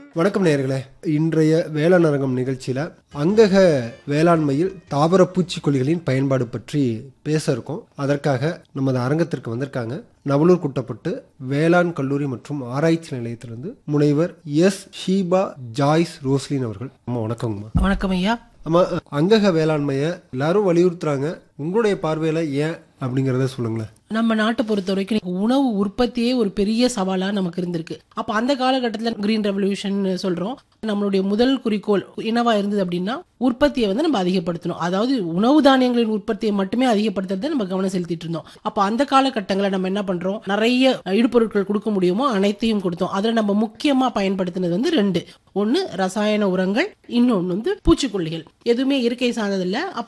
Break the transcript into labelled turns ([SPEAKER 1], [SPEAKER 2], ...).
[SPEAKER 1] வணக்கம் நேயர்களே இன்றைய வேளாண் அரங்கம் நிகழ்ச்சியில் அங்கக வேளாண்மையில் தாவர பூச்சிக்கொல்லிகளின் பயன்பாடு பற்றி பேச இருக்கோம் அதற்காக நமது அரங்கத்திற்கு வந்திருக்காங்க நவலூர் குட்டப்பட்டு வேளாண் கல்லூரி மற்றும் ஆராய்ச்சி நிலையத்திலிருந்து முனைவர் எஸ் ஷீபா ஜாய்ஸ் ரோஸ்லின் அவர்கள் அம்மா வணக்கங்கம்மா
[SPEAKER 2] வணக்கம் ஐயா
[SPEAKER 1] அம்மா அங்கக வேளாண்மையை எல்லாரும் வலியுறுத்துறாங்க உங்களுடைய பார்வையில் ஏன் அப்படிங்கிறத சொல்லுங்களேன்
[SPEAKER 2] நம்ம நாட்டை பொறுத்த வரைக்கும் உணவு உற்பத்தியே ஒரு பெரிய சவாலா நமக்கு இருந்திருக்கு அப்ப அந்த காலகட்டத்துல கிரீன் ரெவல்யூஷன் சொல்றோம் நம்மளுடைய முதல் குறிக்கோள் என்னவா இருந்தது அப்படின்னா உற்பத்தியை வந்து நம்ம அதிகப்படுத்தணும் அதாவது உணவு தானியங்களின் உற்பத்தியை மட்டுமே அதிகப்படுத்துறதை நம்ம கவனம் செலுத்திட்டு இருந்தோம் அப்ப அந்த காலகட்டங்களில் நம்ம என்ன பண்றோம் நிறைய இடுபொருட்கள் கொடுக்க முடியுமோ அனைத்தையும் கொடுத்தோம் அதுல நம்ம முக்கியமா பயன்படுத்தினது வந்து ரெண்டு ஒன்னு ரசாயன உரங்கள் இன்னொன்னு வந்து பூச்சிக்கொல்லிகள் எதுவுமே இயற்கை சார்ந்ததில்ல அப்ப